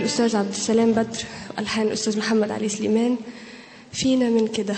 الأستاذ عبد السلام بدر ألحان الأستاذ محمد علي سليمان فينا من كده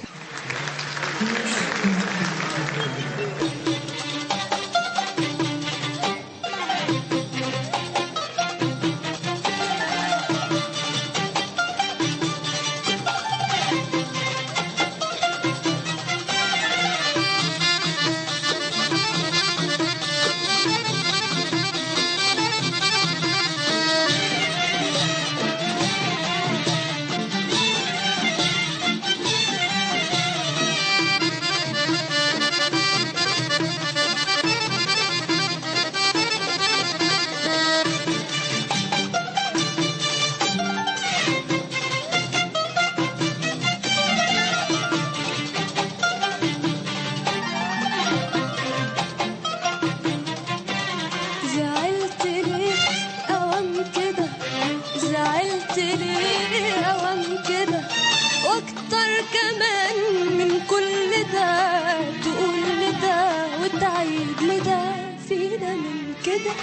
زعلت ليه أوام كده زعلت ليه أوام كده واكتر كمان من كل ده تقول لده وتعيد لده فينا من كده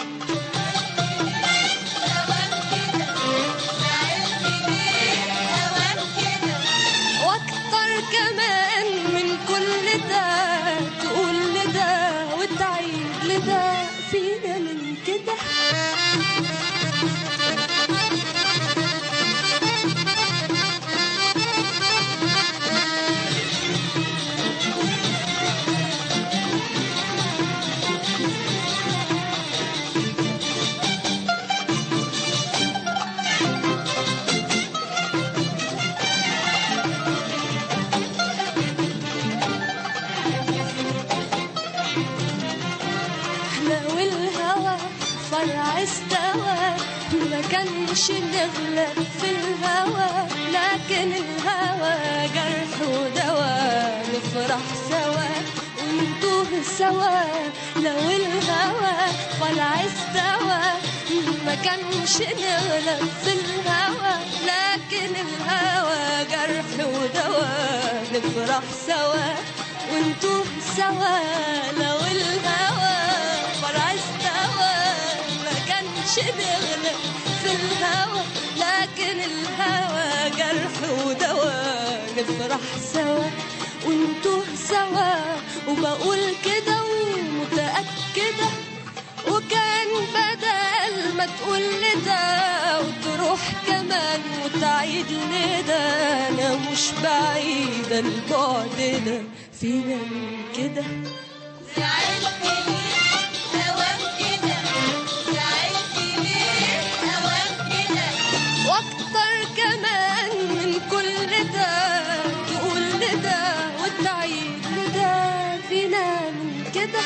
واكتر كمان من كل ده تقول لده وتعيد لده فينا من كده لو الهوى فرع استوى ما كانش نغلب في الهوى لكن الهوى جرح ودواء نفرح سوا ونتوه سوا لو الهوى فرع استوى ما كانش نغلب في الهوى لكن الهوى جرح ودواء نفرح سوا ونتوه سوا لو الهوى فرع استوى ما كانش نغلب في الهوى لكن الهوى جرح ودواء نفرح سوا ونتوه سوا وبقول كده ومتأكدة وكان بدل ما تقول لده وتروح كمان وتعيد لده انا مش بعيدة البعد ده فينا من كده زعلت ليه أوام كده زعلت ليه أوام كده واكتر كمان من كل ده تقول لده وتعيد لده فينا من كده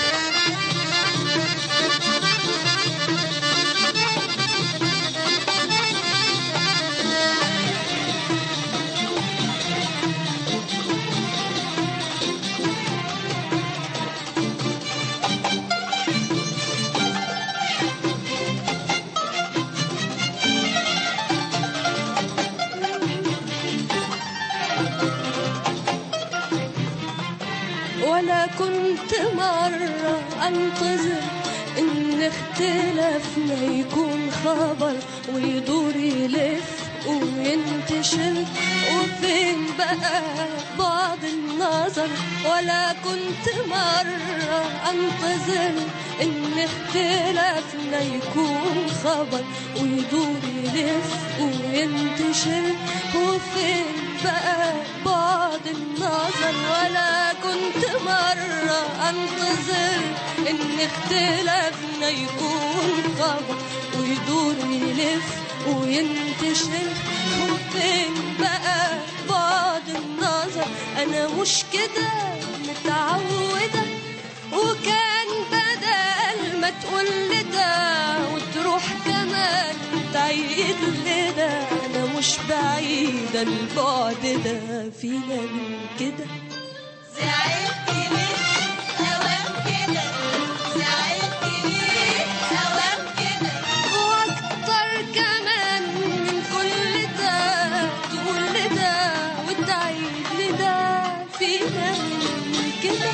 ولا كنت مرة أنتظر إن اختلافنا يكون خبر ويدور يلف وينتشر وفين بقى بعض النظر ولا كنت مرة أنتظر إن اختلافنا يكون خبر ويدور يلف وينتشر وفين بقى بعض النظر ولا كنت مرة أنتظر إن اختلافنا يكون خبر ويدور يلف وينتشر وفين بقى بعض النظر أنا مش كده متعودة وكان بدل ما تقول لده وتروح كمان تعيد لده أنا مش بعيدة البعد ده فينا من كده زعلت ليه أوام كده زعلت ليه أوام كده واكتر كمان من كل ده تقول لده وتعيد لده فينا من كده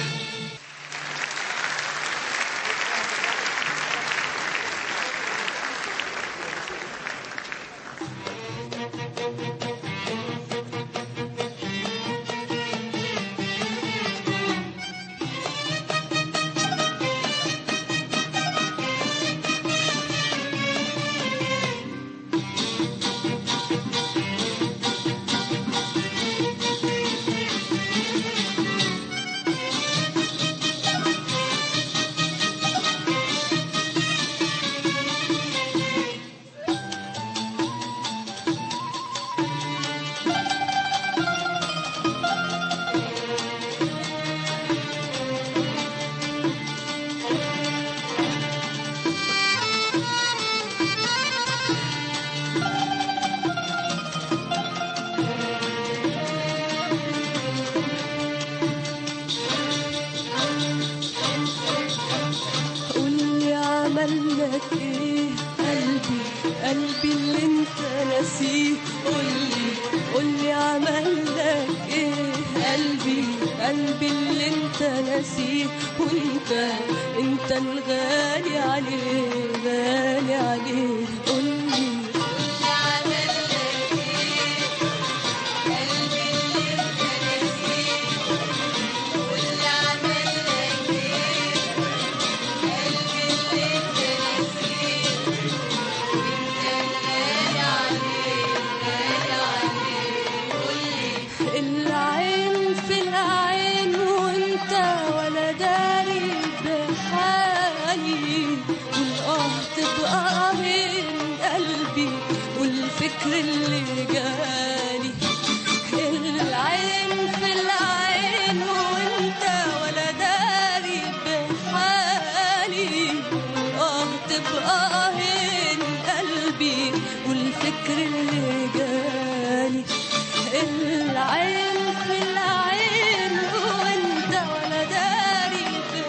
قولي عمل لك ايه قلبي قلبي اللي انت ناسيه قولي قولي عمل لك ايه قلبي قلبي اللي انت ناسيه وانت انت الغالي عليه غالي عليه قولي اللي عمل لك ايه قلبي اللي انت ناسيه واللي عمل لك ايه قلبي اللي انت ناسيه وانت الغالي عليه غالي عليه قولي العين في العين وانت ولا داري بحالي والاه تبقى بين قلبي والفكر اللي جالي العين في العين وانت ولا داري بحالي والاه تبقى بين قلبي والفكر اللي جالي العين في العين وانت ولا داري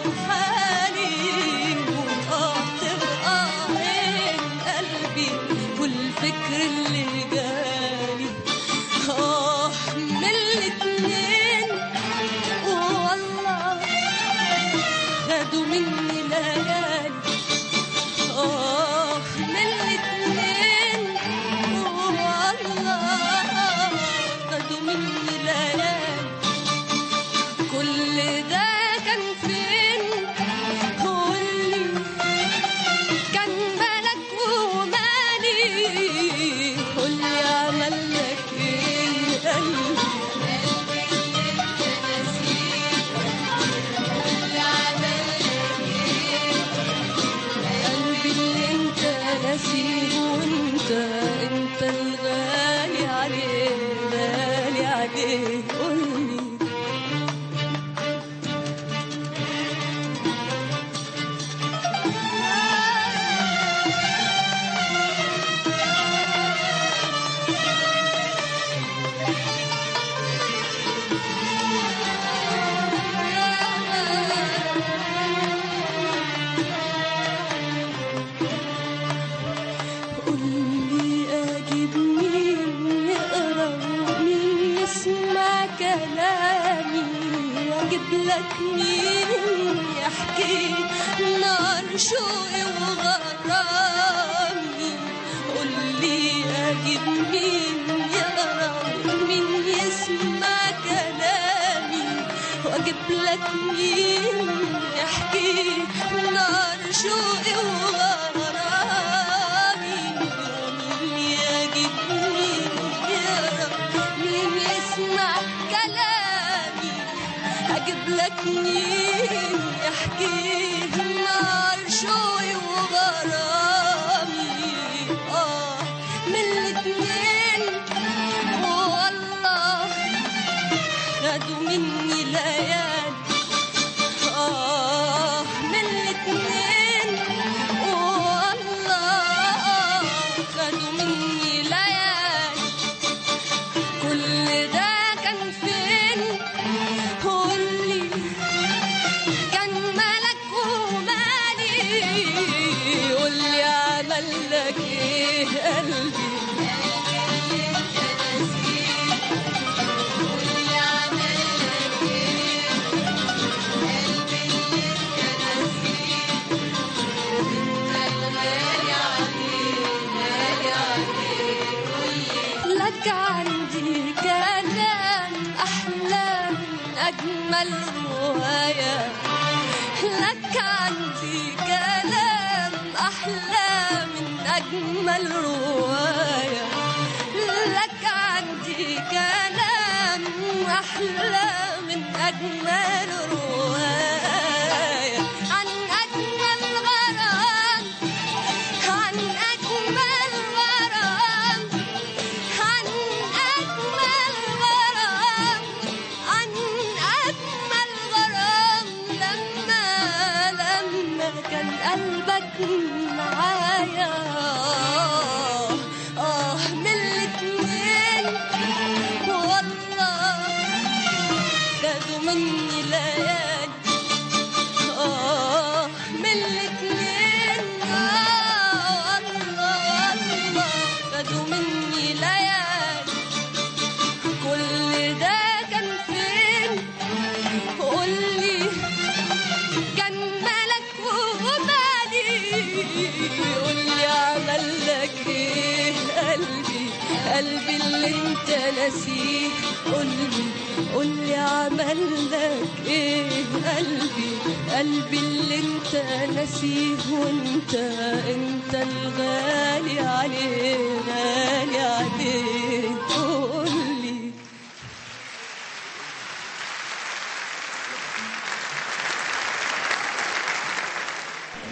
بحالي واه تبقى عين قلبي والفكر اللي جالي اه من الاتنين والله خدوا مني ليالي آه من الاتنين والله خدوا مني ليالي كل ده كان فين قولي كان مالك ومالي قولي عمل لك ايه قلبي قلبي اللي انت ناسيه واللي عمل لك ايه قلبي اللي انت ناسيه وانت انت الغالي عليه غالي عليه قولي قولي اجيب مين يقرا ومين يسمع كلامي واجيب لك مين يحكي نار شوقي وغرامي قولي اجيب مين يقرا ومين يسمع كلامي واجيب لك مين يحكي نار شوقي وغرامي مين يجيب مين يقرا مين يسمع كلامي اجيب لك مين يحكي نار شوقي وغرامي اه من الاتنين والله خدوا مني ليالي آه من الاتنين والله خدوا مني ليالي كل ده كان فين قولي كان مالك لك عندي كلام أحلام أجمل رواية لك عندي كلام أحلام أجمل رواية لك عندي كلام أحلام أجمل رواية عن أجمل غرام عن أجمل غرام عن أجمل غرام عن أجمل غرام لما لما كان قلبك معايا آه من الاتنين والله خدوا مني ليالي آه من الاتنين آه الله الله خدوا مني ليالي كل ده كان فين قولي كان ملك وبالي قولي عمل لك ايه قلبي قلبي اللي انت ناسيه قولي قولي عمل لك ايه قلبي قلبي اللي انت ناسيه وانت انت الغالي علينا